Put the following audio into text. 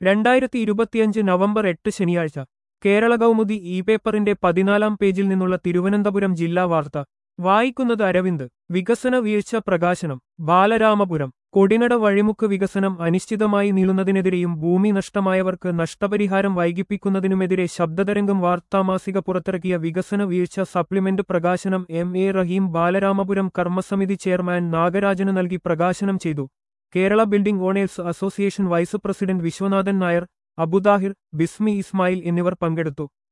രണ്ടായിരത്തി ഇരുപത്തിയഞ്ച് നവംബർ എട്ട് ശനിയാഴ്ച കേരള കൗമുദി ഇ പേപ്പറിന്റെ പതിനാലാം പേജിൽ നിന്നുള്ള തിരുവനന്തപുരം ജില്ലാ വാർത്ത വായിക്കുന്നത് അരവിന്ദ് വികസന വീഴ്ച പ്രകാശനം ബാലരാമപുരം കൊടിനട വഴിമുക്ക് വികസനം അനിശ്ചിതമായി നീളുന്നതിനെതിരെയും ഭൂമി നഷ്ടമായവർക്ക് നഷ്ടപരിഹാരം വൈകിപ്പിക്കുന്നതിനുമെതിരെ ശബ്ദതരംഗം വാർത്താമാസിക പുറത്തിറക്കിയ വികസന വീഴ്ച സപ്ലിമെന്റ് പ്രകാശനം എം എ റഹീം ബാലരാമപുരം കർമ്മസമിതി ചെയർമാൻ നാഗരാജന് നൽകി പ്രകാശനം ചെയ്തു Kerala building owners association vice president Viswanathan Nair Abudahir Bismi Ismail എന്നിവർ പങ്കെടുത്തു